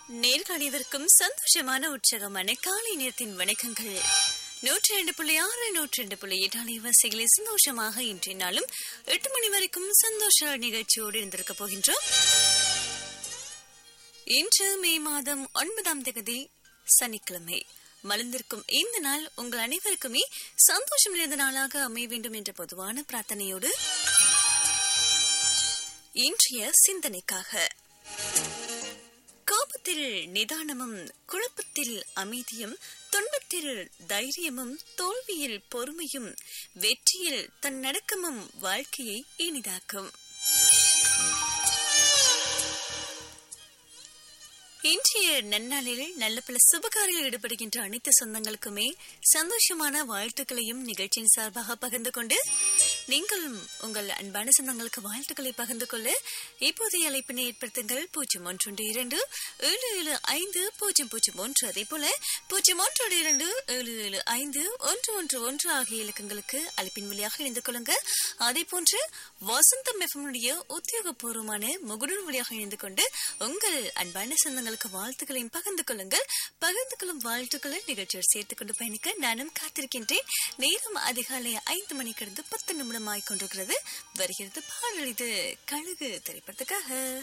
நேர்கள் அனைவருக்கும் சந்தோஷமான உற்சாகமான காலை நேரத்தின் வணக்கங்கள் நூற்றி ரெண்டு புள்ளி ஆறு நூற்றி ரெண்டு புள்ளி எட்டு அலைவரிசைகளை சந்தோஷமாக இன்றைய நாளும் எட்டு மணி வரைக்கும் சந்தோஷ நிகழ்ச்சியோடு இருந்திருக்க போகின்றோம் இன்று மே மாதம் ஒன்பதாம் தேதி சனிக்கிழமை மலர்ந்திருக்கும் இந்த நாள் உங்கள் அனைவருக்குமே சந்தோஷம் நிறைந்த நாளாக அமைய வேண்டும் என்ற பொதுவான பிரார்த்தனையோடு இன்றைய சிந்தனைக்காக கோபத்தில் நிதானமும் குழப்பத்தில் அமைதியும் துன்பத்தில் தைரியமும் தோல்வியில் பொறுமையும் வெற்றியில் தன் நடக்கமும் வாழ்க்கையை இனிதாக்கும் இன்றைய நன்னாளில் நல்ல பல சுபகாரியில் ஈடுபடுகின்ற அனைத்து சொந்தங்களுக்குமே சந்தோஷமான வாழ்த்துக்களையும் நிகழ்ச்சியின் சார்பாக பகிர்ந்து கொண்டு நீங்களும் உங்கள் அன்பான சொந்தங்களுக்கு வாழ்த்துக்களை பகிர்ந்து கொள்ள இப்போதைய அழைப்பினை ஏற்படுத்துங்கள் பூஜ்ஜியம் ஒன்று இரண்டு ஏழு ஏழு ஐந்து பூஜ்ஜியம் பூஜ்ஜியம் ஒன்று அதே போல பூஜ்ஜியம் ஒன்று இரண்டு ஏழு ஏழு ஐந்து ஒன்று ஒன்று ஒன்று ஆகிய இலக்கங்களுக்கு அழைப்பின் வழியாக இணைந்து கொள்ளுங்க அதே போன்று வசந்தம் எஃப்எம்னுடைய உத்தியோகபூர்வமான முகடூர் வழியாக இணைந்து கொண்டு உங்கள் அன்பான சொந்தங்களுக்கு வாழ்த்துக்களையும் பகிர்ந்து கொள்ளுங்கள் பகிர்ந்து கொள்ளும் வாழ்த்துக்களை நிகழ்ச்சியில் சேர்த்துக் கொண்டு பயணிக்க நானும் காத்திருக்கின்றேன் நேரம் அதிகாலை ஐந்து மணி கடந்து பத்து நிமிடம் ஆகிக்கொண்டிருக்கிறது வருகிறது பாடல் இது கழுகு திரைப்படத்துக்காக